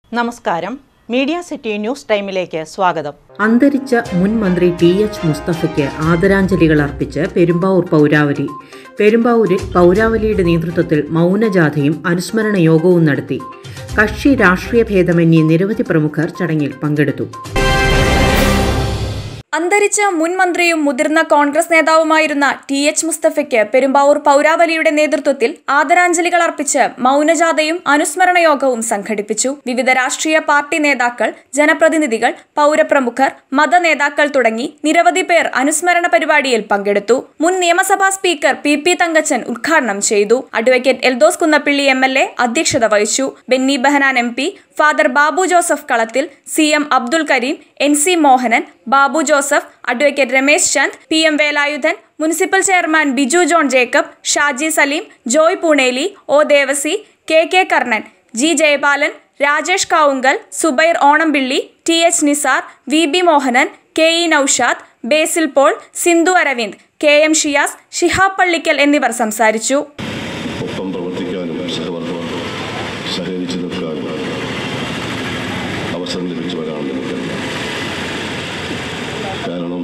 നമസ്കാരം media city news ടൈമിലേക്ക് സ്വാഗതം അന്തരിച്ച മുൻ മന്ത്രി ടി എച്ച് മുസ്തഫയ്ക്ക് ആദരാഞ്ജലികൾ അർപ്പിച്ച് പെരുമ്പാവൂർ പൗരാവലി പെരുമ്പാവൂരിൽ പൗരാവലിയുടെ നേതൃത്വത്തിൽ മൗനജാഥയും അനുസ്മരണ യോഗവും നടത്തി കക്ഷി രാഷ്ട്രീയ ഭേദമന്യേ നിരവധി പ്രമുഖർ ചടങ്ങിൽ പങ്കെടുത്തു അന്തരിച്ച മുൻ മന്ത്രിയും മുതിർന്ന കോൺഗ്രസ് നേതാവുമായിരുന്ന ടി എച്ച് മുസ്തഫയ്ക്ക് പെരുമ്പാവൂർ പൗരാവലിയുടെ നേതൃത്വത്തിൽ ആദരാഞ്ജലികൾ അർപ്പിച്ച് മൗനജാഥയും അനുസ്മരണ യോഗവും സംഘടിപ്പിച്ചു വിവിധ രാഷ്ട്രീയ പാർട്ടി നേതാക്കൾ ജനപ്രതിനിധികൾ പൗരപ്രമുഖർ മതനേതാക്കൾ തുടങ്ങി നിരവധി പേർ അനുസ്മരണ പരിപാടിയിൽ പങ്കെടുത്തു മുൻ നിയമസഭാ സ്പീക്കർ പി പി തങ്കച്ചൻ ഉദ്ഘാടനം ചെയ്തു advocate Eldhose Kunnappilly M L A അധ്യക്ഷത വഹിച്ചു Benny Behanan M P father Babu Joseph Kalathil C M Abdul Kareem N C Mohanan Babu Joseph advocate Ramesh Chand P M Velayudhan municipal chairman Biju John Jacob Shaji Saleem Joy Pooneli O Devasi K K Karnan G Jayapalan Rajesh Kavungal Zubair Onampilly T H Nisar V B Mohanan K E Noushad Basil Paul Sindhu Aravind K M Shiyas Shihab Pallikkal എന്നിവർ സംസാരിച്ചു ഒപ്പം പ്രവർത്തിക്കാനും സഹവർഗം സഹകരിച്ചു നിൽക്കാനും അവസരം ലഭിച്ചവരാണ് എനിക്കറിയാം കാരണം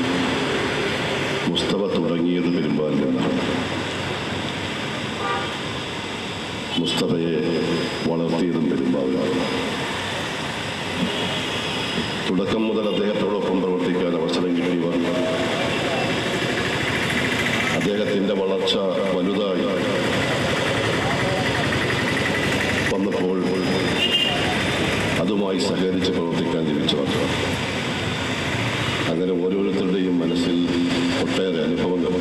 മുസ്തഫ തുടങ്ങിയത് പെരുമ്പാലിൽ നിന്നാണ് മുസ്തഫയെ വളർത്തിയതും പെരുമ്പാവിലാണ് തുടക്കം മുതൽ അദ്ദേഹത്തോടൊപ്പം പ്രവർത്തിക്കാൻ അവസരം കിട്ടിയവർ അദ്ദേഹത്തിൻ്റെ വളർച്ച വലുതായി വന്നപ്പോൾ അതുമായി സഹകരിച്ച് പ്രവർത്തിക്കാൻ ലഭിച്ചവർ അങ്ങനെ ഓരോരുത്തരുടെയും മനസ്സിൽ ഒട്ടേറെ അനുഭവങ്ങൾ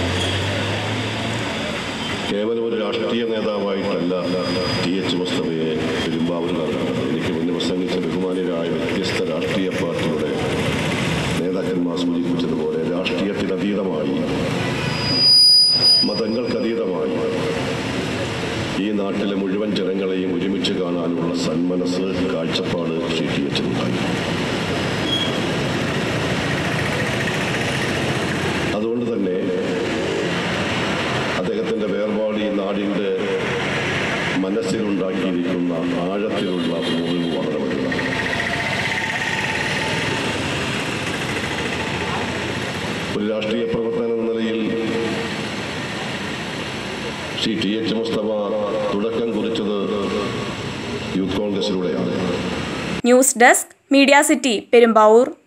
കേവലം ഒരു രാഷ്ട്രീയ നേതാവായിട്ടല്ല ടി എച്ച് മുസ്തഫയെ പെരുമ്പാവൂർ നടക്കുന്നത് എനിക്ക് മുന്നേ പ്രസംഗിച്ച ബഹുമാനിയരായ വ്യത്യസ്ത രാഷ്ട്രീയ പാർട്ടിയുടെ നേതാക്കന്മാർ സൂചിപ്പിച്ചതുപോലെ രാഷ്ട്രീയത്തിനതീതമായി മതങ്ങൾക്കതീതമായി ഈ നാട്ടിലെ മുഴുവൻ ജനങ്ങളെയും ഒരുമിച്ച് കാണാനുള്ള സന്മനസ് കാഴ്ചപ്പാട് ശ്രീ ടി എച്ചിനുണ്ടായി അതുകൊണ്ട് തന്നെ അദ്ദേഹത്തിൻ്റെ വേർപാട് ഈ നാടിൻ്റെ മനസ്സിലുണ്ടാക്കിയിരിക്കുന്ന ആഴത്തിലുള്ള മുറിവ് വളരെ വലുതാണ് ഒരു രാഷ്ട്രീയ പ്രവർത്തനം എന്ന നിലയിൽ ശ്രീ ടി എച്ച് മുസ്തഫ തുടക്കം കുറിച്ചത് യൂത്ത് കോൺഗ്രസിലൂടെയാണ് news desk media city Perumbavoor